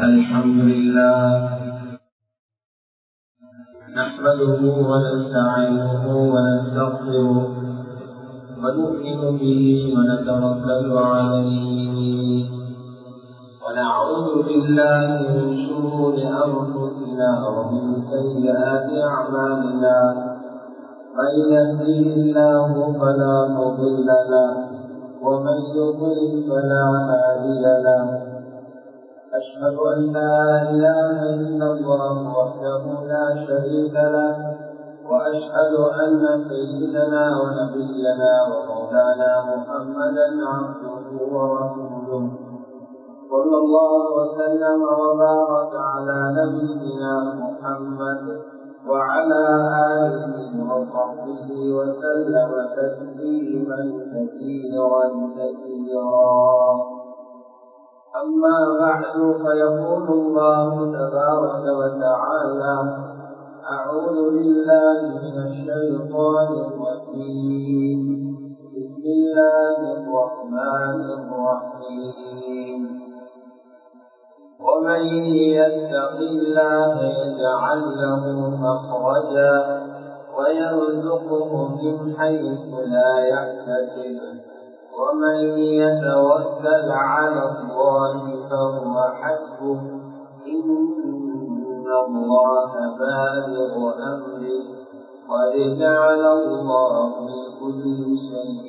الحمد لله نحمده ونستعينه ونستغفره ونؤمن به ونتوكل عليه ونعوذ بالله من شرور انفسنا ومن سيئات اعمالنا من يهديه الله فلا مضل له ومن يضلل فلا هادي له أشهد أن لا إله إلا الله وحده لا شريك له وأشهد أن سيدنا ونبينا ومولانا محمدا عبده ورسوله صلى الله وسلم وبارك على نبينا محمد وعلى آله وصحبه وسلم تسليما كثيرا كثيرا أما بعد فيقول الله تبارك وتعالى أعوذ بالله من الشيطان الرجيم بسم الله الرحمن الرحيم ومن يتق الله يجعل له مخرجا ويرزقه من حيث لا يحتسب ومن يتوكل على الله فهو حسبه إن الله بالغ أمره قد جعل الله لكل شيء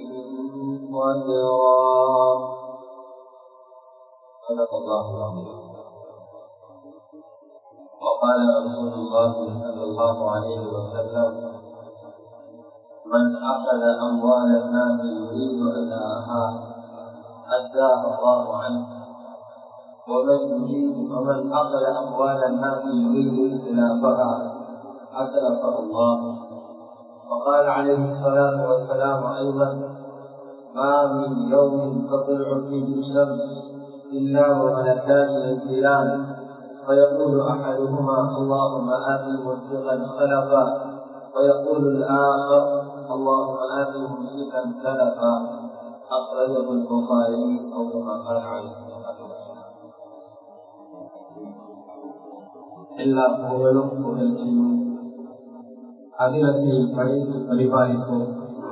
قدرا صدق الله العظيم وقال رسول الله صلى الله عليه وسلم من أخذ أموال الناس يريد أداءها أداها الله عنه ومن يريد ومن أخذ أموال الناس يريد إتلافها أتلفه الله وقال عليه الصلاة والسلام أيضا ما من يوم تطلع فيه الشمس إلا وملكان ينزلان فيقول أحدهما اللهم آت مسلما خلفا ويقول الآخر اللهم آت ممسكا سلفا أخرجه البخاري أو كما قال عليه الصلاة والسلام எல்லா புகழும் புகழ்ச்சியும் அகிலத்தை படைத்து பரிபாலிப்போம்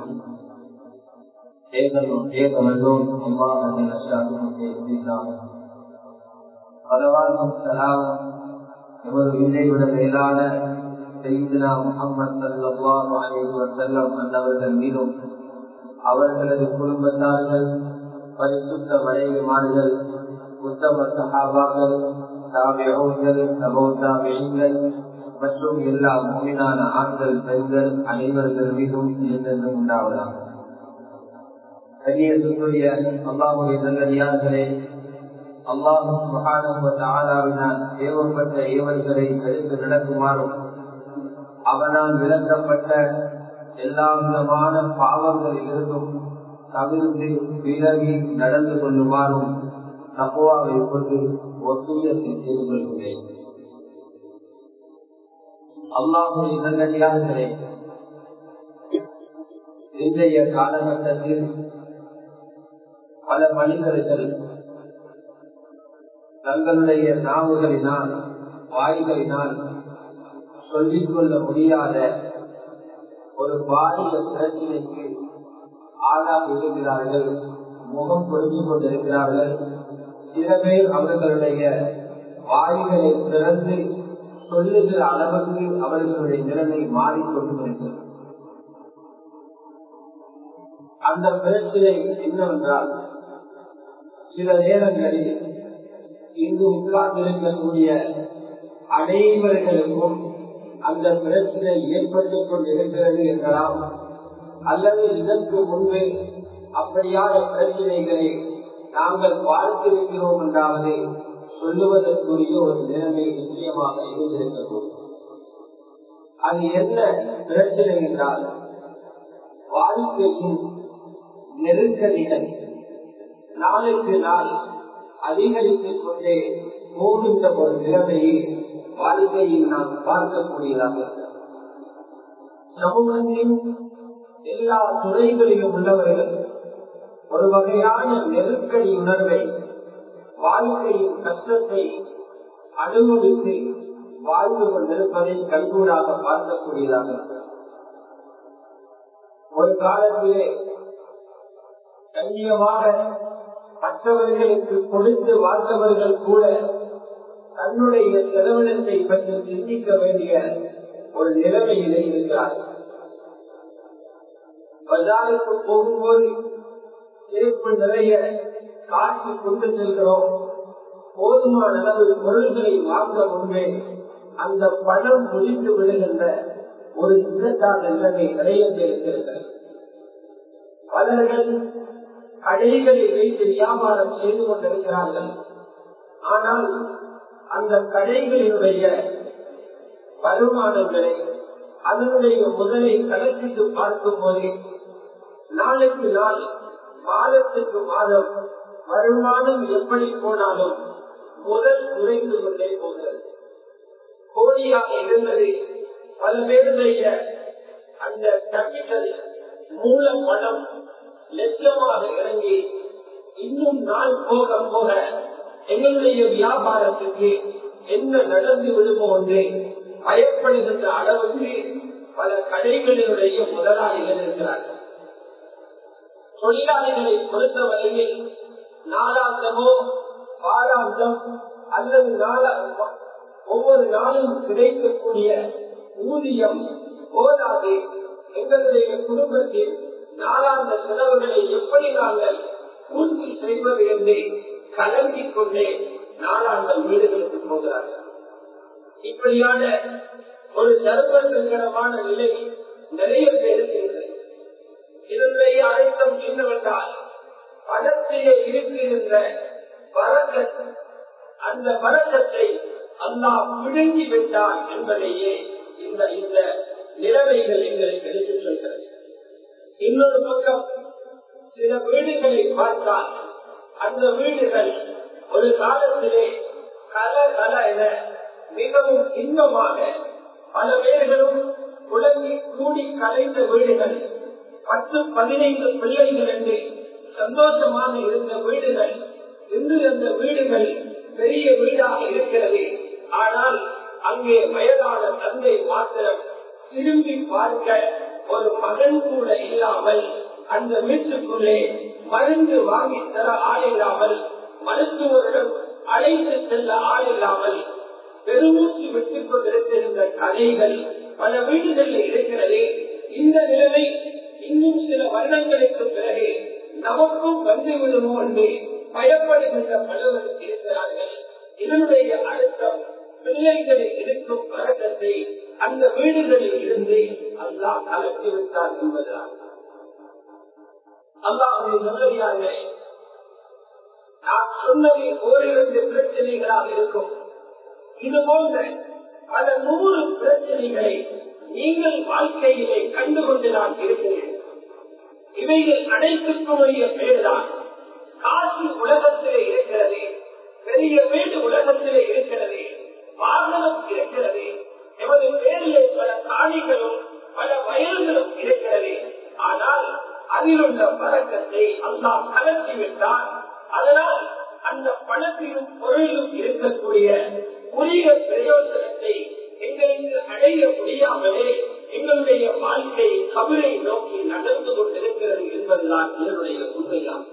ஏகலும் ஏகவல்லோம் அல்லாஹ் அஷாதுமுகே இருந்தார் பலவானும் சலாமும் எமது இதை விட மேலான செய்தினா முகமது சல்லாஹு அலைஹி வஸல்லம் அன்னவர்கள் மீதும் அவர்களது குடும்பத்தார்கள் பரிசுத்த மனைவிமார்கள் உத்தம சஹாபாக்கள் தாபியங்கள் சமோ தாபியங்கள் மற்றும் எல்லா மூமினான ஆண்கள் பெண்கள் அனைவர்கள் மீதும் என்றென்றும் உண்டாவதாக கண்ணியத்துக்குரிய அல்லாஹுடைய நல்லடியார்களே அல்லாஹு மகானவினால் ஏவப்பட்ட ஏவல்களை எடுத்து நடக்குமாறும் அவனால் விளக்கப்பட்ட எல்லா விதமான பாவங்களில் இருந்தும் தவிர்த்து விலகி நடந்து கொள்ளுமாறும் தப்புவாவை கொண்டு ஒத்துயத்தை செய்து கொள்கிறேன் அல்லாஹுடைய நல்லடியார்களே இன்றைய காலகட்டத்தில் பல மனிதர்கள் தங்களுடைய நாவுகளினால் வாய்களினால் சொல்லிக் கொள்ள முடியாத ஒரு பாரிய பிரச்சனைக்கு ஆளாக இருக்கிறார்கள் முகம் பொருந்திக் கொண்டிருக்கிறார்கள் சில பேர் அவர்களுடைய வாய்களை திறந்து சொல்லுகிற அளவுக்கு அவர்களுடைய நிலைமை மாறிக்கொண்டிருக்கிறது அந்த பிரச்சனை என்னவென்றால் சில நேரங்களில் இங்கு உட்கார்ந்திருக்கக்கூடிய அனைவர்களுக்கும் அந்த பிரச்சனை ஏற்பட்டுக் கொண்டிருக்கிறது என்றால் அல்லது இதற்கு முன்பு அப்படியான பிரச்சனைகளை நாங்கள் பார்த்திருக்கிறோம் என்றாவது சொல்லுவதற்குரிய ஒரு நிலைமை நிச்சயமாக இருந்திருக்கிறது அது என்ன பிரச்சனை என்றால் வாழ்க்கையின் நெருக்கடிகள் நாளுக்கு நாள் அதிகரித்துக் கொண்டே போகின்ற ஒரு நிலைமையை வாழ்க்கையில் நாம் பார்க்கக்கூடியதாக சமூகத்தின் எல்லா துறைகளிலும் உள்ளவர்கள் ஒரு வகையான நெருக்கடி உணர்வை வாழ்க்கையின் கஷ்டத்தை அனுமதித்து வாழ்ந்து கொண்டிருப்பதை கண்கூடாக பார்க்கக்கூடியதாக இருக்கிறது ஒரு காலத்திலே கண்ணியமாக மற்றவர்களுக்கு கொடுத்து வாழ்ந்தவர்கள் கூட தன்னுடைய செலவினத்தை பற்றி சிந்திக்க வேண்டிய ஒரு நிலைமையிலே இருக்கிறார்கள் பஜாருக்கு போகும்போது சேர்ப்பு நிறைய காட்சி கொண்டு செல்கிறோம் போதுமான அளவு பொருள்களை வாங்க முன்பே அந்த பணம் முடித்து விடுகின்ற ஒரு சின்னத்தான நிலைமை நிறைய இருக்கிறது பலர்கள் கடைகளை வைத்து வியாபாரம் செய்து கொண்டிருக்கிறார்கள் ஆனால் அந்த கடைகளினுடைய வருமானங்களை அதனுடைய முதலை கணக்கிட்டு பார்க்கும் போது நாளுக்கு நாள் மாதத்துக்கு மாதம் வருமானம் எப்படி போனாலும் முதல் குறைந்து கொண்டே போகிறது கோடியாக இருந்தது பல பேருடைய அந்த கேபிட்டல் மூல பணம் லட்சமாக இறங்கி இன்னும் நாள் போக போக எங்களுடைய வியாபாரத்துக்கு என்ன நடந்து விடுமோ என்று பயப்படுகின்ற அளவுக்கு பல கடைகளினுடைய முதலாளிகள் இருக்கிறார்கள் தொழிலாளிகளை பொறுத்தவரையில் நாளாந்தமோ வாராந்தம் அல்லது நாள ஒவ்வொரு நாளும் கிடைக்கக்கூடிய ஊதியம் போதாது எங்களுடைய குடும்பத்தில் நாளாந்த செலவுகளை எப்படி நாங்கள் பூர்த்தி செய்வது என்று கலங்கிக் கொண்டே நாளாந்த வீடுகளுக்கு போகிறார்கள் இப்படியான ஒரு சர்வசங்கரமான நிலை நிறைய பேருக்கு இல்லை இதனுடைய அழைத்தம் என்னவென்றால் பணத்திலே இருக்கின்ற வரக்கத் அந்த வரக்கத்தை அல்லா பிடுங்கி விட்டார் என்பதையே இந்த இந்த நிலைமைகள் எங்களுக்கு எடுத்துச் சொல்கிறது இன்னொரு பக்கம் சில வீடுகளை பார்த்தால் அந்த வீடுகள் ஒரு காலத்திலே கல கல என மிகவும் இன்பமாக பல பேர்களும் குழந்தை கூடி கலைந்த வீடுகள் பத்து பதினைந்து பிள்ளைகள் என்று சந்தோஷமாக இருந்த வீடுகள் இன்று அந்த வீடுகள் பெரிய வீடாக இருக்கிறது ஆனால் அங்கே வயதான தந்தை மாத்திரம் திரும்பி பார்க்க ஒரு மகன் கூட இல்லாமல் அந்த வீட்டுக்குள்ளே மருந்து வாங்கி தர ஆள் இல்லாமல் மருத்துவரிடம் அழைத்து செல்ல ஆள் இல்லாமல் பெருமூச்சு விட்டுக் கொண்டிருக்கின்ற கதைகள் பல வீடுகளில் இருக்கிறது இந்த நிலைமை இன்னும் சில வருடங்களுக்கு பிறகு நமக்கும் வந்து விடுமோ என்று பயப்படுகின்ற பலவர் இருக்கிறார்கள் இதனுடைய அழுத்தம் பிள்ளைகளில் இருக்கும் பழக்கத்தை அந்த வீடுகளில் இருந்து அல்லா கலக்கி விட்டார் என்பதுதான் அல்லாவுடைய நல்லவியார்களே நான் சொன்னது ஓரிரண்டு பிரச்சனைகளாக இருக்கும் இது போன்ற பல நூறு பிரச்சனைகளை நீங்கள் வாழ்க்கையிலே கண்டுகொண்டு நான் இருக்கிறேன் இவைகள் அனைத்துக்குரிய பேர்தான் காசு உலகத்திலே இருக்கிறது பெரிய வீடு உலகத்திலே இருக்கிறது வாகனம் இருக்கிறது எமது பேரிலே பல காணிகளும் பல வயல்களும் இருக்கிறது ஆனால் அதில் உள்ள பழக்கத்தை அல்லா கலத்தி விட்டால் அதனால் அந்த பணத்திலும் பொருளிலும் இருக்கக்கூடிய உரிய பிரயோஜனத்தை எங்களுக்கு அடைய முடியாமலே எங்களுடைய வாழ்க்கை கபிலை நோக்கி நடந்து கொண்டிருக்கிறது என்பதுதான் இதனுடைய உண்மைதான்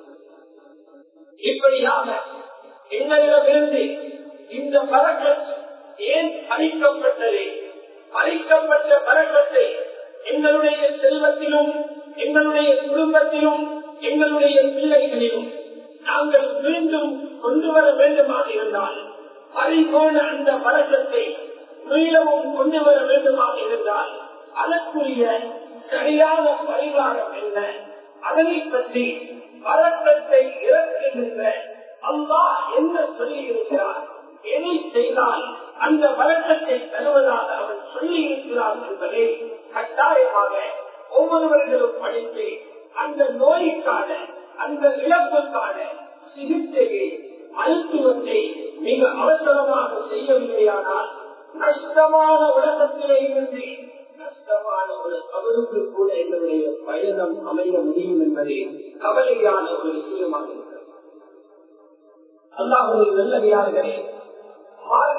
இப்படியாக எங்களிடமிருந்து இந்த பறக்கம் ஏன் பறிக்கப்பட்டது பறிக்கப்பட்ட பறக்கத்தை எங்களுடைய செல்வத்திலும் எங்களுடைய குடும்பத்திலும் எங்களுடைய பிள்ளைகளிலும் நாங்கள் மீண்டும் கொண்டு வர வேண்டுமாக இருந்தால் பறிபோன அந்த பழக்கத்தை மீளவும் கொண்டு வர வேண்டுமாக இருந்தால் அதற்குரிய சரியான பரிகாரம் என்ன அதனை பற்றி பழக்கத்தை இறக்குகின்ற அல்லா என்ன சொல்லி இருக்கிறார் எதை செய்தால் அந்த வழக்கத்தை தருவதாக அவன் சொல்லி இருக்கிறார் என்பதை கட்டாயமாக ஒவ்வொருவர்களும் படித்து அந்த நோய்க்கான அந்த இழப்புக்கான சிகிச்சையை மருத்துவத்தை மிக அவசரமாக செய்யவில்லையானால் நஷ்டமான உலகத்திலே இருந்து நஷ்டமான ஒரு கவருக்கு கூட என்னுடைய பயணம் அமைய முடியும் என்பதே கவலையான ஒரு விஷயமாக இருக்கிறது அல்லாஹுடைய நல்லவியார்களே மார்க்க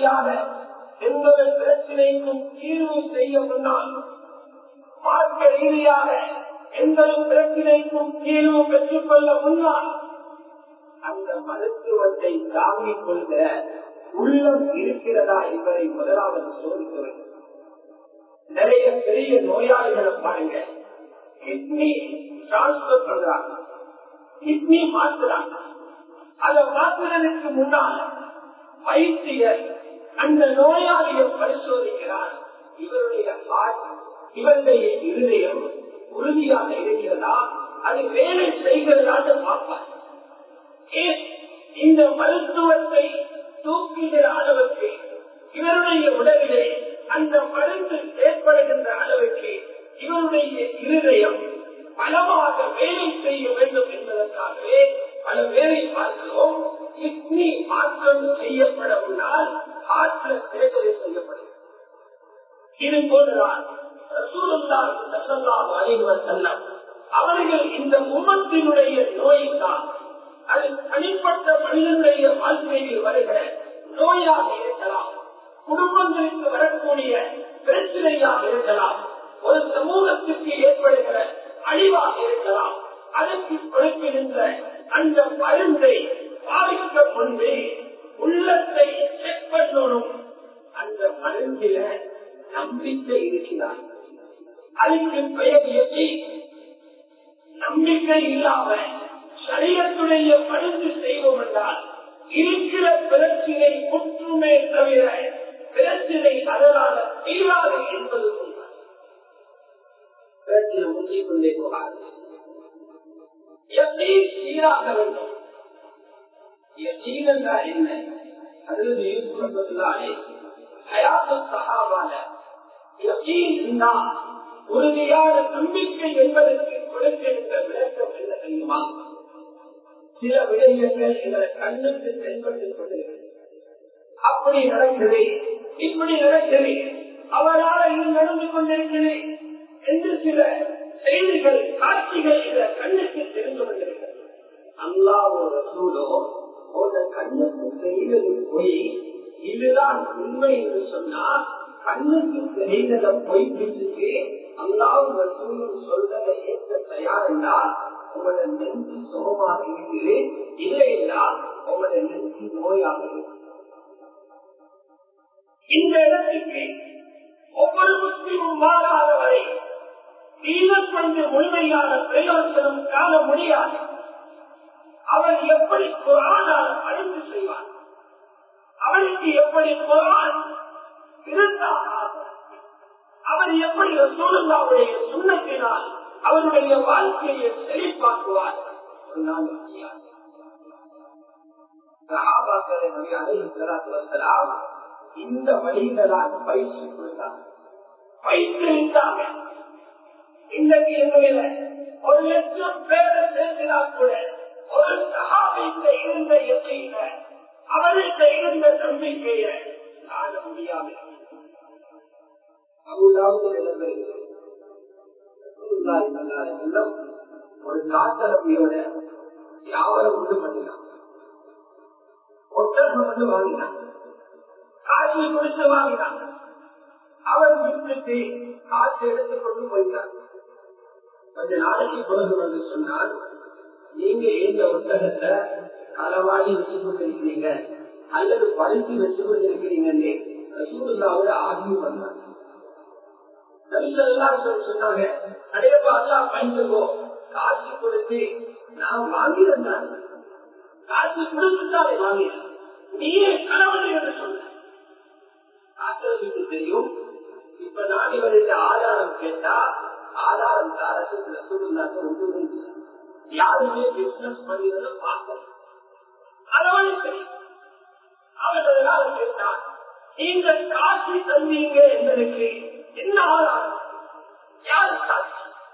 ரீதியாக எந்த ஒரு பிரச்சனைக்கும் தீர்வு செய்ய முன்னால் மார்க்க ரீதியாக எந்த ஒரு பிரச்சனைக்கும் தீர்வு பெற்றுக்கொள்ள முன்னால் அந்த மருத்துவத்தை தாங்கிக் கொள்கிற உள்ளம் இருக்கிறதா என்பதை முதலாவது சோதிக்க வேண்டும் நிறைய பெரிய நோயாளிகளை பாருங்க கிட்னி டிரான்ஸ்பர் பண்றாங்க கிட்னி மாற்றுறாங்க அதை மாற்றுறதுக்கு முன்னால் வைத்தியர் அந்த நோயாளியை பரிசோதிக்கிறார் இவருடைய ஹார்ட் இவருடைய இருதயம் உறுதியாக இருக்கிறதா அது வேலை செய்கிறதான்னு பார்ப்பார் ஏன் இந்த மருத்துவத்தை தூக்குகிற அளவுக்கு இவருடைய உடலிலே அந்த மருந்து ஏற்படுகின்ற அளவுக்கு இவருடைய இருதயம் பலமாக வேலை செய்ய வேண்டும் என்பதற்காகவே பல பேரை பார்க்கிறோம் கிட்னி மாற்றம் செய்யப்பட முன்னால் ஆற்ற தேர்தலை செய்யப்படும் இது போன்றுதான் அவர்கள் இந்த உமத்தினுடைய நோய்தான் அது தனிப்பட்ட மனிதனுடைய வாழ்க்கையில் வருகிற நோயாக இருக்கலாம் குடும்பங்களுக்கு வரக்கூடிய பிரச்சனையாக இருக்கலாம் ஒரு சமூகத்திற்கு ஏற்படுகிற அழிவாக இருக்கலாம் அதற்கு கொடுக்கின்ற அந்த மருந்தை பாதிக்க முன்பே உள்ளத்தை செக் பண்ணணும் அந்த மருந்தில நம்பிக்கை இருக்கிறார் அதுக்கு பெயர் எதை நம்பிக்கை இல்லாம சரீரத்துடைய மருந்து செய்வோம் என்றால் இருக்கிற பிரச்சினை குற்றுமே தவிர பிரச்சினை அதனால் தீராது என்பது பிரச்சனை முந்திக் கொண்டே போகாது எப்படி சீராக வேண்டும் யகீன் என்றால் என்ன அதில் யூசுஃபுல்லாலே ஹயாத்து சஹாபால யகீன் என்றால் உறுதியான நம்பிக்கை என்பதற்கு கொடுக்கின்ற விளக்கம் என்ன தெரியுமா சில விடயங்கள் எங்களை கண்ணுக்கு தென்பட்டுக் கொண்டிருக்கிறது அப்படி நடக்குது இப்படி நடக்குது அவரால் இது நடந்து கொண்டிருக்கிறது என்று சில செய்திகள் காட்சிகள் இந்த கண்ணுக்கு தெரிந்து கொண்டிருக்கிறது அல்லாவோ ரசூலோ ஒரு கண்ணுக்கு தெரிந்தது போய் இதுதான் உண்மை என்று சொன்னா கண்ணுக்கு தெரிந்ததை போய் பிடிச்சிட்டு அல்லாவும் ரசூலும் சொல்றதை ஏற்க தயார் என்றால் உங்களோட நெஞ்சு சுகமாக இருக்குது இல்லை என்றால் உங்களோட நெஞ்சு நோயாக இருக்கு இந்த இடத்துக்கு ஒவ்வொரு முஸ்லிமும் மாறாத வரை தீவன் கொண்டு முழுமையான பிரயோசனம் காண முடியாது அவர் எப்படி குரானால் அழிந்து செய்வார் அவருக்கு எப்படி குரான் இருந்தால் அவர் எப்படி சூழலாவுடைய சுண்ணத்தினால் அவருடைய வாழ்க்கையை செழிப்பாக்குவார் சொன்னால் முடியாது சஹாபாக்களை நபி அலைஹி ஸலாத்து வஸலாம் இந்த வழிகளால் பயிற்சி கொடுத்தாங்க பயிற்சிருந்தாங்க இன்றைக்கு என்னுடைய ஒரு லட்சம் பேரை சேர்க்கிறார் கூட ஒரு சகாபித்த இருந்த எத்தையில அவருக்கு இருந்த நம்பிக்கையை காண முடியாது ஒரு காத்தரப்பியோட யாவரும் உண்டு பண்ணினான் ஒட்டகம் வந்து வாங்கினான் காட்சி குறித்து வாங்கினான் அவன் விட்டுட்டு காற்று எடுத்துக் கொண்டு போயிட்டான் கொஞ்ச நாளைக்கு பிறகு வந்து சொன்னால் நீங்க எந்த ஒட்டகத்தை களவாடி வச்சு கொண்டிருக்கிறீங்க அல்லது பழுத்து வச்சு கொண்டிருக்கிறீங்கன்னு ரசூலுல்லாவோட ஆகிய பண்ணாங்க சொன்னாங்க அடையப்பா எல்லாம் பயந்துக்கோ காட்சி கொடுத்து நான் வாங்கியிருந்தேன் காட்சி கொடுத்துட்டாலே வாங்கினேன் நீயே கணவன் என்று சொன்ன காத்தவர்களுக்கு தெரியும் இப்ப நான் இவருடைய ஆதாரம் கேட்டா ஆதாரம் அரசுல சூழ்நிலை ஒன்று யாருமே பிசினஸ் பண்ணியதை பார்க்கல அதோடு சரி அவர்களால் கேட்டான் நீங்கள் காட்சி தந்தீங்க என்பதற்கு என்ன ஆதாரம் யார் சாட்சி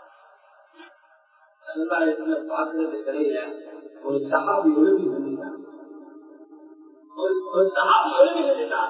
சமுதாயத்துல பார்க்கறது தெரியல ஒரு சகாபி எழுதி வந்துட்டான் ஒரு சகாபி எழுதி வந்துட்டான்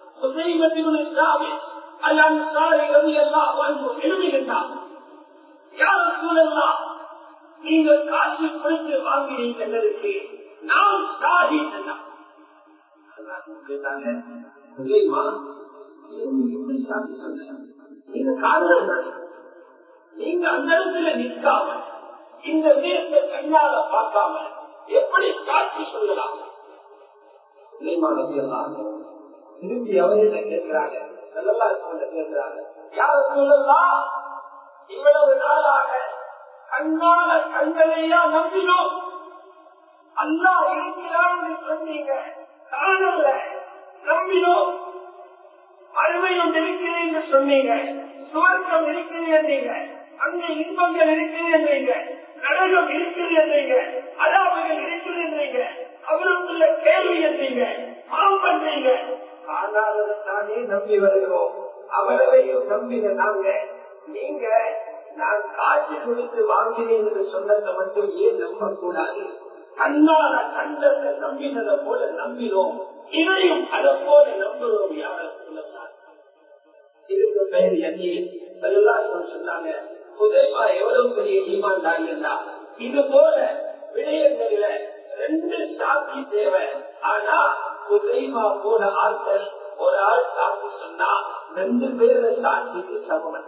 எழுதுகின்றான் யார் சூழல்லாம் நீங்கள் காட்சி கொடுத்து வாங்கினீங்க என்பதற்கு நாம் சாதி இல்லையுமா எப்படி சாட்சி சொன்ன நீங்க காதல் தானே நீங்க அந்த இடத்துல நிற்காம இந்த விஷயத்தை கண்ணால பார்க்காம எப்படி சாட்சி சொல்லலாம் இல்லையுமா நம்பியெல்லாம் திருப்பி அவர்கிட்ட கேட்கிறாங்க நல்லா கேட்கிறாங்க யார சொல்லலாம் இவ்வளவு நாளாக கண்ணால கண்களையா நம்பினோம் அல்லா இருக்கிறான் என்று சொன்னீங்க காணல நம்பினோம் அருமையும் இருக்கிறேன் என்று சொன்னீங்க சுவர்க்கம் இருக்கிறது என்றீங்க அங்கே இன்பங்கள் இருக்கிறது என்றீங்க நரகம் இருக்கிறது என்றீங்க அதாவுகள் இருக்கிறது என்றீங்க அவருக்குள்ள கேள்வி என்றீங்க பாவம் பண்றீங்க காணாததை தானே நம்பி வருகிறோம் அவ்வளவையும் நம்பின நாங்க நீங்க நான் காட்சி கொடுத்து வாங்கினேன் என்று சொன்னதை மட்டும் ஏன் நம்ப கூடாது கண்ணால கண்டத்தை நம்பினதை போல நம்பினோம் இதையும் அதை போல நம்புகிறோம் யாரும் சொல்லலாம் இதுக்கு பெயர் எண்ணி சொன்னாங்க புதைமா எவ்வளவு பெரிய ஈமான் தாங்கன்னா இது போல விடயங்களில ரெண்டு சாட்சி தேவை ஆனா புதைமா போல ஆட்கள் ஒரு ஆள் சாட்சி சொன்னா ரெண்டு பேர சாட்சிக்கு சமம்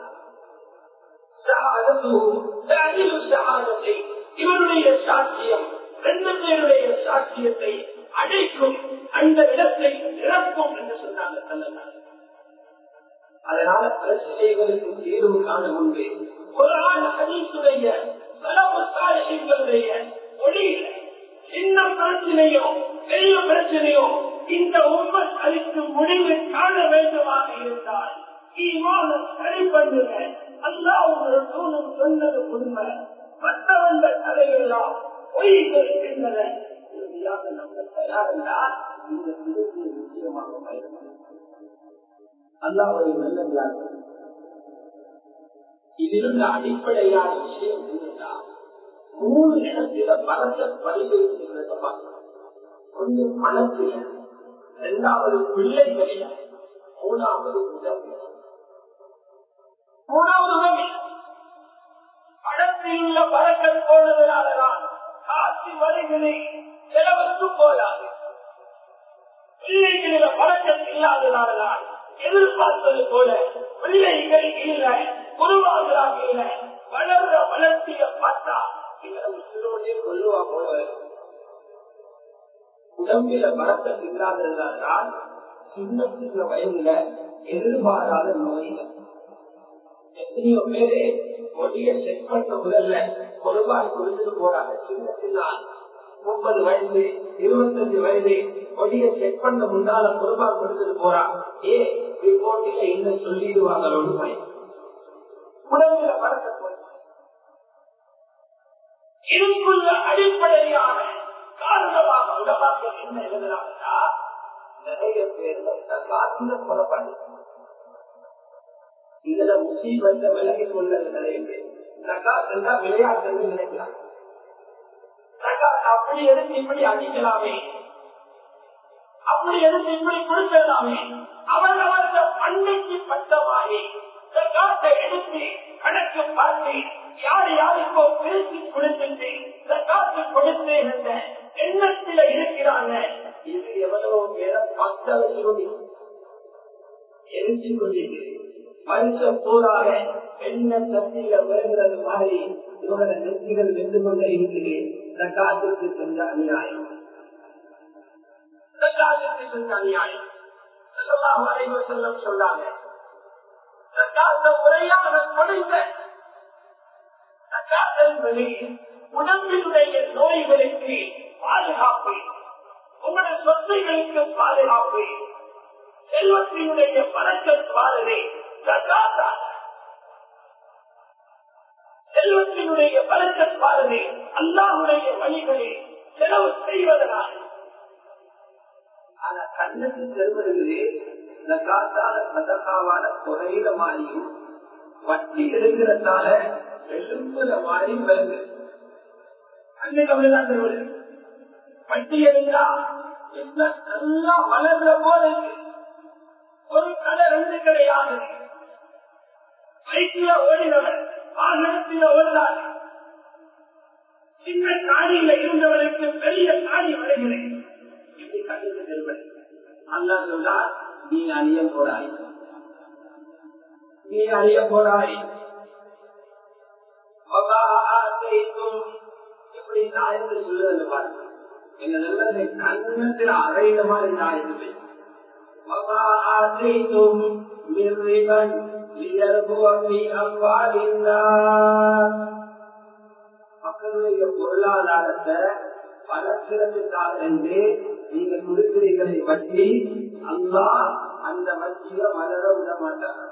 இவருடைய சாட்சியம் ரெண்டு பேருடைய சாட்சியத்தை அடைக்கும் அந்த இடத்தை நிரப்பும் என்று சொன்னாங்க சொன்னாங்க அதனால பிரச்சனைகளுக்கு தீர்வு காண முன்பே ஒரு ஆள் ஹதீசுடைய பலமுடைய ஒளியில சின்ன பிரச்சனையோ பெரிய பிரச்சனையோ இந்த உண்மை அதுக்கு முடிவு காண வேண்டுமாக இருந்தால் ஈமானம் சரி பண்ணுங்க அல்லா ஒரு தூணும் சொன்னது உண்மை மற்றவங்க கதையெல்லாம் பொய்கள் இருக்கின்றன இறுதியாக நம்ம தயாரிந்தால் இந்த திருப்பி நிச்சயமாக பயன்படும் அல்லாவுடைய நல்லதாக இதிலிருந்து அடிப்படையான விஷயம் என்னன்னா மூணு இடத்தில பலத்தை பரிசீலிக்கிறத பார்க்கலாம் ஒன்று பணத்தில இரண்டாவது பிள்ளைகளில மூணாவது உதவி மூணாவது உதவி படத்தில் உள்ள பறக்கல் போனதுனாலதான் காட்சி வருகளை செலவுக்கு போதாது பிள்ளைகளில பழக்கம் இல்லாததால்தான் எதிர்பார்ப்பது போல பிள்ளைகள் இல்லை உருவாகிறாக இல்லை வளர்ற வளர்ச்சிய பார்த்தா உயிரோடே கொள்ளுவா போல உடம்பில பழக்கம் இல்லாததால்தான் சின்ன சின்ன வயதுல எதிர்பாராத நோய்கள் எத்தனையோ பேரு கொடிய செக் பண்ண முதல்ல ஒரு ரூபாய் கொடுத்துட்டு போறாங்க சின்ன சின்ன முப்பது வயசு இருபத்தஞ்சு வயது கொடிய செக் பண்ண முன்னால ஒரு ரூபாய் கொடுத்துட்டு போறா ஏ ரிப்போர்ட்டில என்ன சொல்லிடுவாங்களோடு பயம் உடம்புல பறக்க போய் இதுக்குள்ள அடிப்படையான காரணமாக உலகத்தில் என்ன எழுதுறாங்கன்னா நிறைய பேர் காத்துல கொலப்பாடு இதுல முசீபத்தை விலகி கொள்ளது நிறைய பேர் ஜக்காத் என்றா விளையாட்டு நினைக்கிறாங்க ஜக்காத் அப்படி எடுத்து இப்படி அடிக்கலாமே அப்படி எடுத்து இப்படி கொடுக்கலாமே அவரவர்கள் அன்னைக்கு பட்டமாகி ஜக்காத்தை எடுத்து கணக்கு பார்த்து யார் யாருக்கோ பிரித்து கொடுத்துட்டு ஜக்காத்து கொடுத்து என்ற எண்ணத்தில இருக்கிறாங்க இது எவ்வளவு பேரை பத்தலை சொல்லி எரிஞ்சு கொண்டிருக்கு மனுஷ போராக என்ன சக்தியில வருகிறது மாதிரி இவரோட நெற்றிகள் வென்று கொண்டே இருக்குது ஜக்காத்துக்கு சென்ற அநியாயம் ஜக்காத்துக்கு சென்ற அநியாயம் ஸல்லல்லாஹு அலைஹி வஸல்லம் சொன்னாங்க ஜக்காத்த முறையாக கொடுங்க ஜக்காத் என்பது உடம்பினுடைய நோய்களுக்கு பாதுகாப்பு உங்களுடைய சொத்துகளுக்கு பாதுகாப்பு செல்வத்தினுடைய பழக்கத்துவாரே ஜக்காத்தா செல்வத்தினுடைய பழக்கத்துவாரே அல்லாஹுடைய வழிகளில் செலவு செய்வதனால் ஆனா கண்ணுக்கு செல்வதிலே இந்த காத்தால சதகாவால குறையில மாறியும் வட்டி எடுக்கிறதால எழும்புற மாதிரி வருது கண்ணுக்கு அப்படிதான் செல்வது வட்டி எடுத்தா என்ன நல்லா வளர்ற போல இருக்கு ஒரு கடை ரெண்டு கிடையாது பைக்கில ஓடினவர் வாகனத்தில் ஓடினார் சின்ன காணியில இருந்தவருக்கு பெரிய காணி வருகிறேன் இப்படி கண்ணுக்கு செல்வது அல்லா சொல்றார் நீ அழிய போறாய் நீ அழிய போறாய் இப்படி தாயத்தை சொல்லுவது பாருங்க எங்க நல்லதை கண்ணத்தில் அறையிட மாதிரி தாயத்து ஆசைத்தும் மிர்ரிபன் மக்களுடைய பொருளாதாரத்தை வளர்க்கிறதுக்காக என்று நீங்க கொடுக்கிறீர்களை பற்றி அல்லா அந்த வட்டிய வளர விட மாட்டார்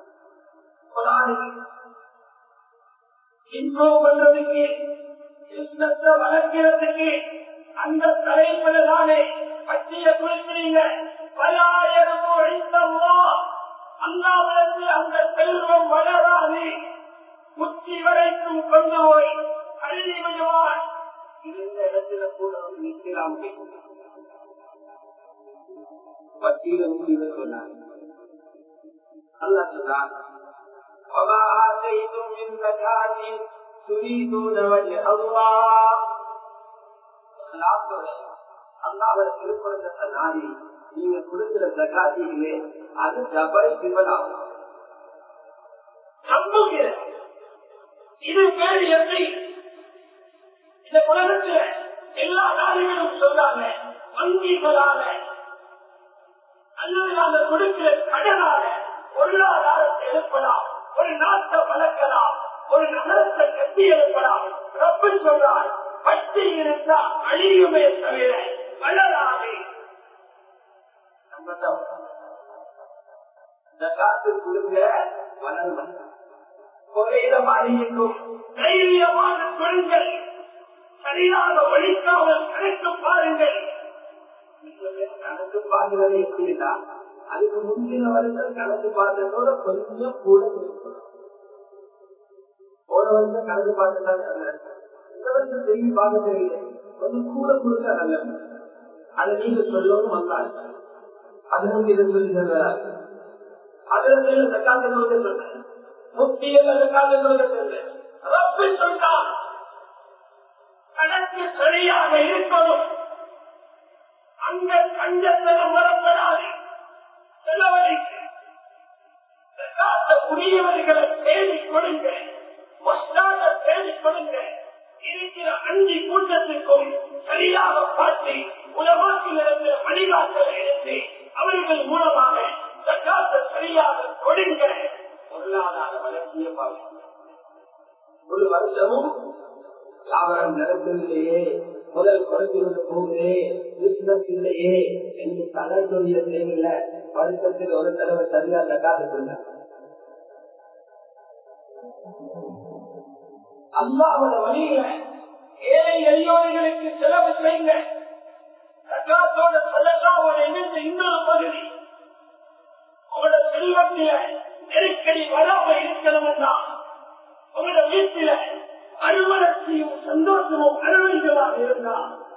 இன்ட்ரோவ் பண்றதுக்கு கிருஷ்ணத்தை வளர்க்கிறதுக்கு அந்த தலைப்புல தானே பற்றிய குறிக்கிறீங்க பலாயிரம் ஒழித்தவோ அல்லாவிடத்து அந்த செல்வம் வளராது உச்சி வரைக்கும் கொண்டு போய் அள்ளி விடுவான் இருந்த இடத்துல கூட நிற்கலாம் பட்டியல முடிவு சொன்னார் அல்லா சொன்னார் وما آتيتم من زكاة تريدون وجه الله அல்லாவோட திருப்பணத்தை நாடி நீங்க கொடுக்கிற ஜகாத்திலே அது டபுள் டிபல் ஆகும் நம்புகிற இது பேர் எப்படி இந்த உலகத்துல எல்லா நாடுகளும் சொல்றாங்க வங்கிகளால அல்லது நாங்க கொடுக்கிற கடனால பொருளாதாரத்தை எழுப்பலாம் ஒரு நாட்டை வளர்க்கலாம் ஒரு நகரத்தை கட்டி எழுப்பலாம் ரப்பு சொல்றார் பற்றி இருந்தா அழியுமே தவிர வளராது காத்து கொடுங்க வளரும் குறையில மாதிரி இருக்கும் தைரியமான தொழில்கள் சரியாக ஒழிக்காமல் கணக்கு பாருங்கள் கணக்கு பாருங்கள் எப்படின்னா அதுக்கு முந்தின வருஷம் கணக்கு பார்த்ததோட கொஞ்சம் கூட போன வருஷம் கணக்கு பார்த்துதான் இந்த வருஷம் திரும்பி பார்க்க தெரியல கொஞ்சம் கூட கொடுக்க நல்ல அதை நீங்க சொல்லவும் வந்தாங்க அது வந்து இதை சொல்லி சொல்றாரு அதுல சக்காந்த சொல்ல சொன்னேன் முக்தியில் சக்காந்த சொல்ல சொன்னேன் ரப்பி சொன்னான் கணக்கு சரியாக இருக்கணும் அங்க கஞ்சத்தனம் வரப்படாது செலவழிக்கு உரியவர்களை தேடி கொடுங்க தேடி கொடுங்க இருக்கிற அஞ்சு கூட்டத்திற்கும் சரியாக பார்த்து உலகத்தில் இருந்து வழிகாட்டலை எடுத்து அவர்கள் மூலமாக சக்காத்த சரியாக கொடுங்க பொருளாதார வளர்ச்சியை பார்க்க ஒரு வருஷமும் வியாபாரம் நடக்கவில்லையே முதல் குறைந்து போகுதே பிசினஸ் இல்லையே என்று தலை சொல்லிய தேவையில்ல வருஷத்தில் ஒரு தடவை சரியா தக்காத்து கொள்ள அல்லாவோட வழியில ஏழை எளியோர்களுக்கு செலவு செய்யுங்க சக்காத்தோட செலவோட இணைந்த இன்னொரு பகுதி உங்களோட செல்வத்தில நெருக்கடி வராம இருக்கணும்னா உங்களோட வீட்டில அறுவலர்ச்சியும் சந்தோஷமும் அறுவடைகளாக இருந்தா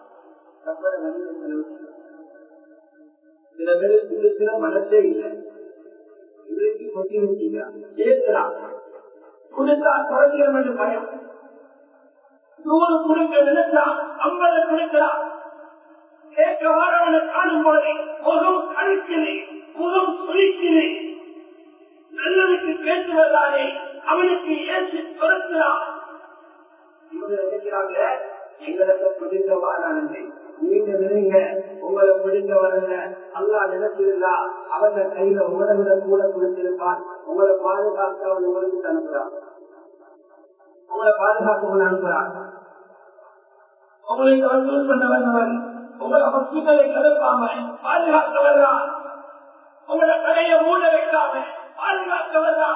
சில பேருக்கு இருக்கிற மனசே இல்லை இன்றைக்கு கொட்டி வச்சுக்கிறான் கேட்கிறான் கொடுத்தா குறைஞ்சிடும் என்று பயம் நூறு கொடுக்க நினைச்சான் ஐம்பது கொடுக்கிறான் கேட்க வாரவனை காணும் போது முகம் கழுக்குது முகம் சுழிக்குது நல்லதுக்கு பேசுவதாலே அவனுக்கு ஏற்றி துரத்துறான் இவங்க நினைக்கிறாங்க எங்களுக்கு பிடித்தவானே நீங்க நினைங்க உங்களை பிடிக்க வரல அல்லா நினைச்சிருந்தா அவங்க கையில உங்களை விட கூட கொடுத்திருப்பான் உங்களை பாதுகாக்க அவன் உங்களுக்கு அனுப்புறான் உங்களை பாதுகாக்க அனுப்புறான் உங்களுக்கு அவன் யூஸ் பண்ண வந்தவன் உங்களை ஹாஸ்பிட்டலை கலப்பாம பாதுகாக்க வர்றான் உங்களை கடையை மூட வைக்காம பாதுகாக்க வர்றான்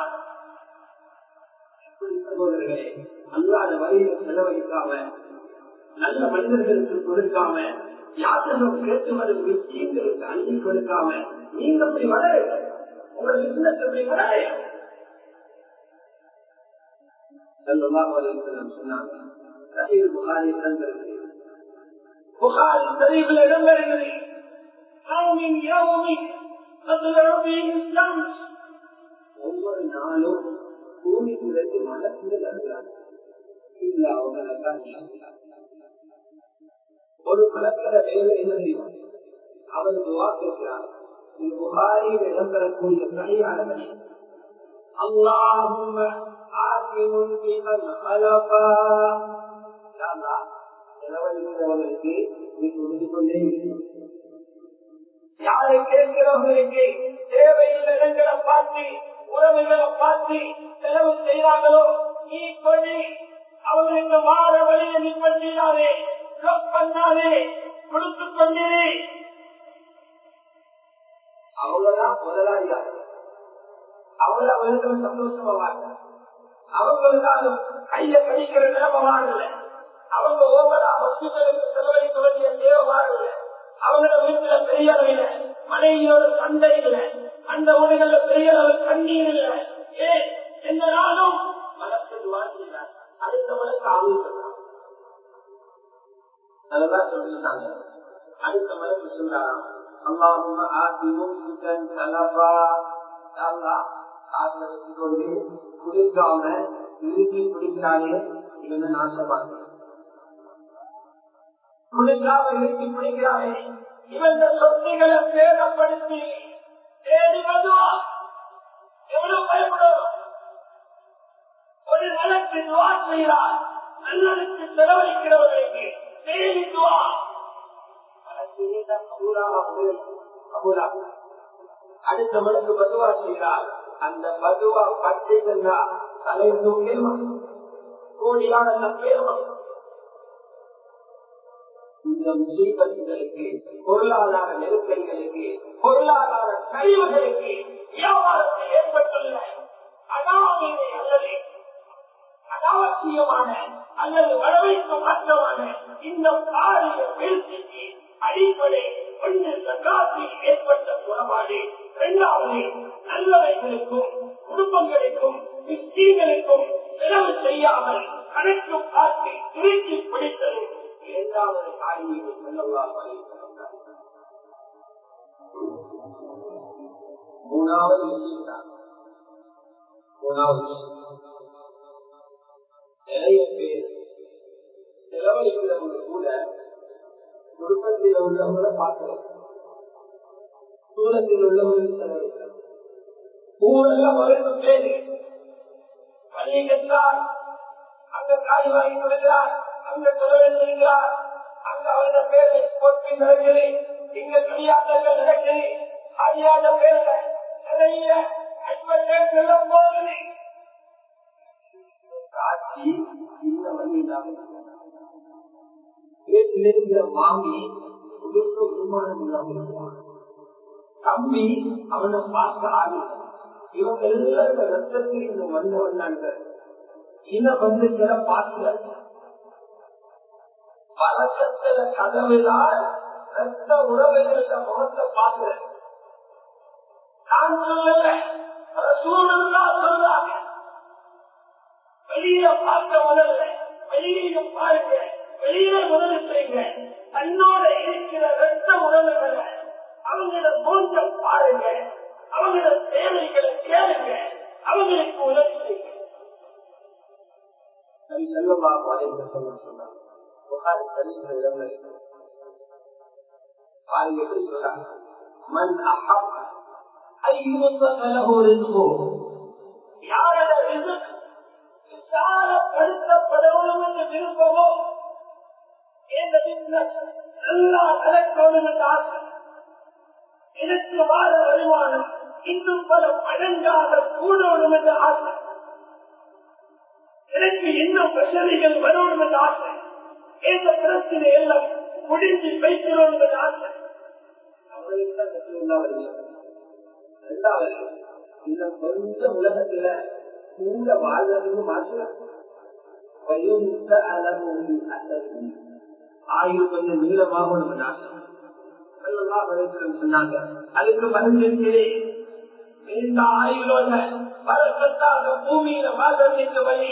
சகோதரர்களே அல்லாத வழியில செலவழிக்காம நல்ல மனிதர்களுக்கு கொடுக்காம யாத்திரம் பேசுவது விஷயங்களுக்கு அள்ளி கொடுக்காம நீங்க அப்படி வர உங்கள் பிசினஸ் அப்படி வர சொன்னாங்க புகாரி இடம்பெறுகிறது புகாரி தெரிவில் இடம்பெறுகிறது ஒவ்வொரு நாளும் பூமிக்குள்ளது மனசுல வருகிறாங்க ஒரு கலக்கிற வேலை என்ன செய்வார் அவர் துவா கேட்கிறார் புகாரில் இடம்பெறக்கூடிய பணியாளர்களே அல்லாஹும் செலவழிக்கிறவர்களுக்கு நீ கொடுத்து கொண்டே யாரை கேட்கிறவர்களுக்கு தேவையில் இடங்களை பார்த்து உறவுகளை பார்த்து செலவு செய்கிறார்களோ நீ கொடி அவர்களுக்கு மாற வழியை நிற்பட்டாதே பண்ணாதே கொடுத்து கொண்டே அவங்கதான் முதலாளியாக அவங்க அவங்களுக்கு சந்தோஷமாவாங்க அவங்களுக்கு கைய கழிக்கிற நிலைமை வாழல அவங்க ஓவரா ஹாஸ்பிட்டலுக்கு செலவழிக்க வேண்டிய தேவை வாழல அவங்களோட வீட்டுல பெரிய அளவில் மனைவியோட சண்டை இல்லை அந்த ஊர்கள பெரிய அளவு கண்ணீர் இல்லை ஏன் எந்த நாளும் மனத்தில் வாழ்கிறார் அடுத்த மனசு ஆளுகிறார் அதெல்லாம் சொல்லிருந்தாங்க அடுத்த மனசு சொல்றாங்க அல்லாஹும் ஆசி மூசிக்கன் தலபா காட்டுல வச்சுக்கொண்டு குடிக்காம இறுதி குடிக்கிறானே இவங்க நாசமாக குடிக்காம இறுதி குடிக்கிறானே இவங்க சொத்துக்களை சேதப்படுத்தி தேடி வருவா எவ்வளவு பயப்படும் ஒரு நலக்கு துவா செய்கிறார் நல்லதுக்கு செலவழிக்கிறவர்களுக்கு தேடி துவா அடுத்த மனுக்கு பதுவா செய்கிறார் அந்த பதுவா பற்றினா தலை தூக்கேமா கோடியான நம்பேமா இந்த முசீபத்துகளுக்கு பொருளாதார நெருக்கடிகளுக்கு பொருளாதார கழிவுகளுக்கு வியாபாரத்தில் ஏற்பட்டுள்ள அனாமீனை அல்லது அனாவசியமான அல்லது வரவைக்கு மாற்றமான இந்த பாரிய வீழ்ச்சிக்கு அடிப்படை ஒன்று சக்காத்தில் ஏற்பட்ட குணபாடு இரண்டாவது நல்லவைகளுக்கும் குடும்பங்களுக்கும் மிஸ்டீங்களுக்கும் செலவு செய்யாமல் கணக்கு பார்த்து திருச்சி பிடித்தது இரண்டாவது காரியம் செல்லலாம் மூணாவது விஷயம் தான் மூணாவது விஷயம் நிறைய பேர் செலவழிக்கிறவங்க கூட குடும்பத்தில் உள்ளவங்களை பார்க்கிறோம் தூரத்தில் உள்ளவர்கள் செலவழிக்கிறோம் ஊரெல்லாம் வரைந்து பேரு பள்ளி கற்றார் அங்க காய் வாங்கி கொடுக்கிறார் அங்க செலவழிக்கிறார் அங்க அவங்க பேரை போட்டி நடக்குது இங்க கல்யாணங்கள் நடக்குது அறியாத பேர்ல நிறைய அட்வர்டைஸ் எல்லாம் போகுது காட்சி இந்த வழியிலாக வீட்டிலிருந்த மாமி உடுக்க விமானம் இல்லாமல் தம்பி அவனை பார்க்க ஆகி இவங்க எல்லாரும் ரத்தத்தில் இந்த வந்த வந்தாங்க இன வந்து சில பார்க்கல பழக்கத்துல கதவுதான் ரத்த உறவுகள முகத்தை பார்க்கல நான் சொல்லல சூழலா சொல்றாங்க வெளியில பார்க்க முதல்ல வெளியில பாருங்க வெளியில முதல்ல செய்யுங்க தன்னோட இருக்கிற ரத்த உறவுகளை அவங்கள கொஞ்சம் பாருங்க அவங்கள தேவைகளை கேளுங்க அவங்களுக்கு உதவி செய்யுங்க செல்வமாக சொன்னாங்க புகாரி கல்விகள் இடங்கள் பாருங்க எப்படி சொல்றாங்க மண் அஹப் யாரோட விசாலப்படுத்தப்படணும் என்று விருப்பமோ நல்லா கலக்கணும் என்ற ஆசை எனக்கு வாழ வருமானம் இன்னும் பல மடங்காக கூடணும் என்ற ஆசை எனக்கு இன்னும் வசதிகள் வரணும் என்ற ஆசை இந்த பிரச்சனை எல்லாம் முடிஞ்சு வைக்கிறோம் என்ற ஆசை ரெண்டாவது இந்த கொஞ்ச உலகத்துல கூட வாழ்றதுன்னு மாற்றலாம் ஆயுள் கொஞ்சம் நீளமாக நம்ம நாசம் சொன்னாங்க அதுக்கு மனிதர்களே இந்த ஆயுளோட பழக்கத்தாக பூமியில வாழ்றதுக்கு வழி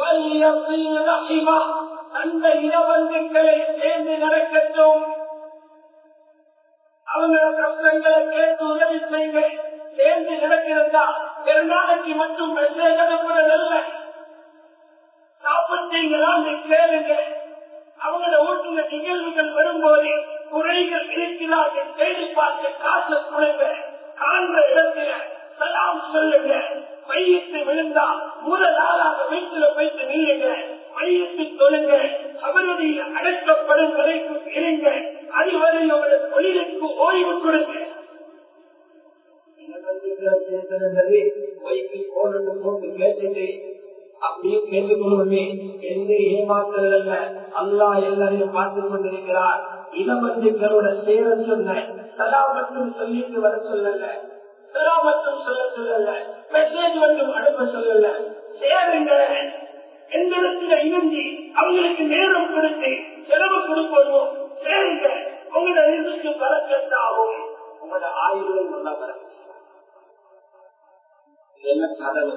அந்த இடவந்துக்களை சேர்ந்து நடக்கட்டும் அவங்களோட கஷ்டங்களை கேட்டு உதவி செய்யுங்க சேர்ந்து நடக்கிறதா பெருநாளைக்கு மட்டும் மெசேஜ் அனுப்புறதல்ல சாப்பிட்டீங்களா கேளுங்க அவங்களோட வீட்டுல நிகழ்வுகள் வரும்போது குறைகள் இருக்கிறார்கள் தேடி பார்த்து காசு கொடுங்க பேசுறது வைக்கு போனது போட்டு கேட்டுட்டு அப்படியே கேட்டுக்கொள்வமே எந்த ஏமாற்றுறது அல்ல அல்லா எல்லாரையும் பார்த்து கொண்டிருக்கிறார் இளமந்திகளோட சேர சொன்ன சலா மட்டும் சொல்லிட்டு வர சொல்லல சலா மட்டும் சொல்ல சொல்லல மெசேஜ் மட்டும் அனுப்ப சொல்லல சேருங்க எங்களுக்கு இணைஞ்சி அவங்களுக்கு நேரம் கொடுத்து செலவு கொடுப்போம் சேருங்க உங்களோட இதுக்கு பறக்கத்தாகும் உங்களோட ஆயுதம் நல்லா பறக்க என்ன கதவு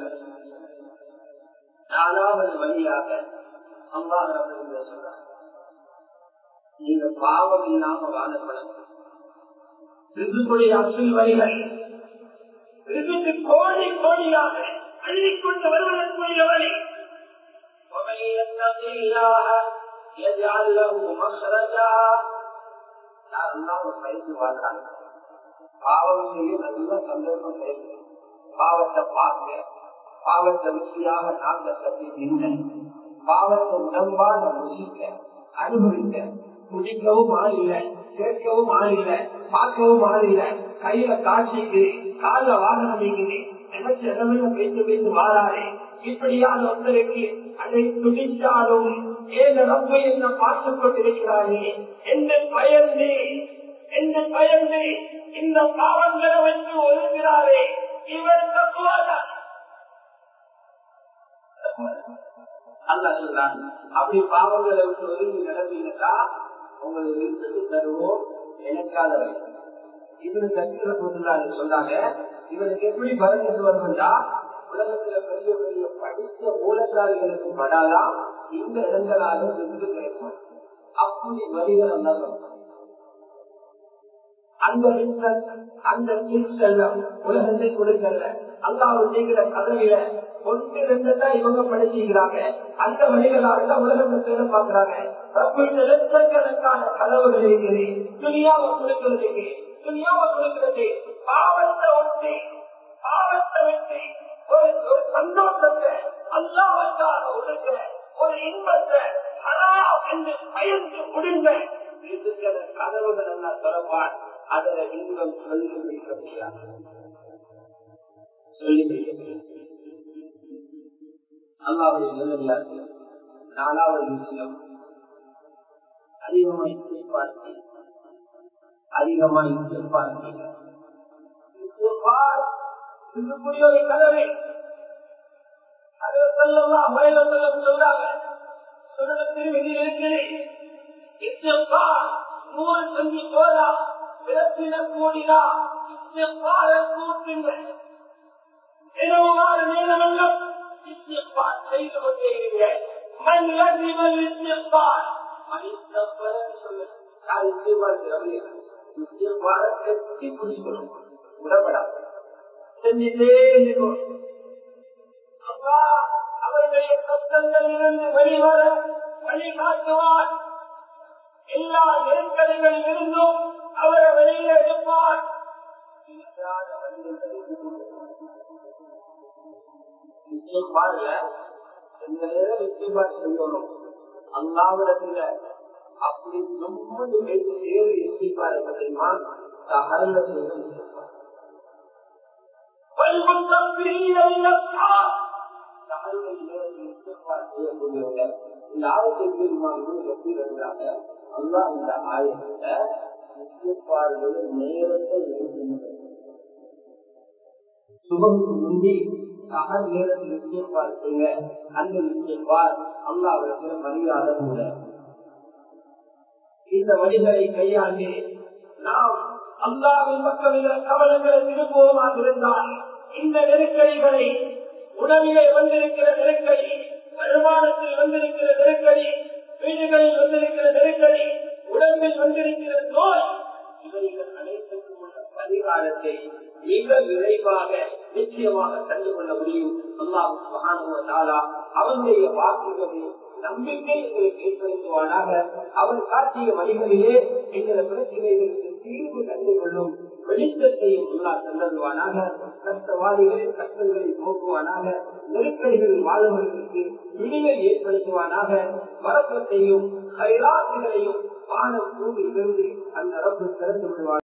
நாலாவது வழியாக அல்லாஹ் சொல்றாங்க நீங்க பாவம் இல்லாம வாழப்படும் ரிசுக்குடைய அசில் வழிகள் ரிசுக்கு கோடி கோடியாக அள்ளிக்கொண்டு வருவதற்குரிய வழி ومن يتق الله يجعل له مخرجا யாரெல்லாம் பயந்து வாழ்றாங்க பாவம் செய்ய நல்ல சந்தோஷம் செய்யுங்க பாவத்தை பார்க்க பாவத்தை ருசியாக நாங்க கட்டி நின்று பாவத்தை உடம்பான ருசிக்க அனுபவிக்க குடிக்கவும் ஆள் இல்லை கேட்கவும் ஆள் இல்லை பார்க்கவும் ஆள் இல்லை கையில காட்சிக்கு கால வாகனம் இருக்குது நினைச்ச இடமில்ல பேச்சு பேச்சு வாழாரே இப்படியான ஒருத்தருக்கு அதை துடித்தாலும் ஏன் ரப்பை என்ன பார்த்துக் கொண்டிருக்கிறாரே என்று பயந்து என்று பயந்து இந்த பாவங்களை வைத்து ஒழுகிறாரே இவர் தப்புவாதான் அல்லா சொல்றாங்க அப்படி பாவங்களை விட்டு ஒதுங்கி நடந்தீங்கன்னா உங்களுக்கு விருப்பத்து தருவோம் எனக்காத வைக்கும் இவரு கட்டில போட்டுள்ளாரு சொன்னாங்க இவனுக்கு எப்படி பலனிட்டு வருவதா உலகத்துல பெரிய பெரிய படித்த மூலக்காரிகளுக்கு படாதான் இந்த இடங்களாலும் விருது கிடைக்கும் அப்படி வழிகள் அல்ல அந்த அந்த செல்லம் உலகத்தை கொடுக்கல அல்லாஹ் செய்கிற கதையில ஒன்று ரெண்டு தான் இவங்க படிச்சுக்கிறாங்க அந்த வழிகளாக தான் உலகத்தை தேட பாக்குறாங்க லட்சக்கணக்கான கதவுகள் இருக்குது துணியாவை கொடுக்கிறதுக்கு துணியாவை கொடுக்கிறது பாவத்தை ஒட்டி பாவத்தை வெற்றி ஒரு ஒரு சந்தோஷத்தை அல்லாவத்தால் ஒழுங்க ஒரு இன்பத்தை ஹராம் என்று பயந்து முடிந்த இருக்கிற கதவுகள் எல்லாம் தொடர்பான் அதில் இன்பம் சொல்லி முடிக்க முடியாது சொல்லி முடிக்க முடியாது அல்லாவுடைய நிலையாச்சு நாலாவது விஷயம் அதிகமாய் பார்த்து அதிகமாய் பார்த்து ஒரு கதவை அது சொல்லலாம் வயலம் சொல்றாங்க சுடத்தில் விதி இருக்கிறேன் நூறு செஞ்சு போதா பிறப்பின கூடினா இஸ்திஃபார கூட்டுங்க இரவுமாறு நேரமெல்லாம் இஸ்திஃபார் செய்து கொண்டே இருங்க மண் லசிமல் இஸ்திஃபார் மனிதப்பரன்னு சொல்லு நான் இஸ்திஃபார் செய்யவில்லை இஸ்திஃபார கட்டி பிடிக்கணும் விடப்படாது செஞ்சுட்டே இருக்கணும் அப்பா அவர்களுடைய கஷ்டங்களில் இருந்து வெளிவர வழிகாட்டுவார் எல்லா நெருக்கடிகளில் இருந்தும் அவரை வெளியில எடுப்பார் பாருங்க இந்த நேரம் நிச்சயமா செய்யணும் அல்லாவிடத்துல அப்படி ரொம்ப பேசி ஏறு எட்டி பாருங்க தெரியுமா தகவல செய்யக்கூடியவங்க இந்த ஆயத்தை எப்படி இருந்தாங்க அல்லா இந்த ஆயத்தை முக்கியப்பாடுகளை நேரத்தை சுபமுக்கு முந்தி சகல் நேரத்தில் நிச்சயப்பார் செய்ய அந்த நிச்சயப்பார் அல்லாவிடத்தில் மரியாதை கூட இந்த வழிகளை கையாண்டு நாம் அல்லாவின் மக்களில் கவனங்களை திரும்புவோமாக இருந்தால் இந்த நெருக்கடிகளை உணவிலே வந்திருக்கிற நெருக்கடி வருமானத்தில் வந்திருக்கிற நெருக்கடி வீடுகளில் வந்திருக்கிற நெருக்கடி உடம்பில் வந்திருக்கிற நோய் இவைகள் அனைத்துக்கும் உள்ள பரிகாரத்தை மிக விரைவாக நிச்சயமாக கண்டு கொள்ள முடியும் அல்லாஹ் மகானுவத்தாலா அவனுடைய வாக்குகளை நம்பிக்கை எங்களுக்கு ஏற்படுத்துவானாக அவன் காட்டிய வழிகளிலே எங்களை பிரச்சனைகளுக்கு தீர்வு கண்டு கொள்ளும் வெளிச்சத்தையும் உள்ளா தந்தருவானாக கஷ்டவாதிகளின் கஷ்டங்களை போக்குவானாக நெருக்கடிகளில் வாழ்வர்களுக்கு விடிவை ஏற்படுத்துவானாக வரக்கத்தையும் கைலாசுகளையும் வானம் பூமியிலிருந்து அந்த ரப்பு திறந்து விடுவார்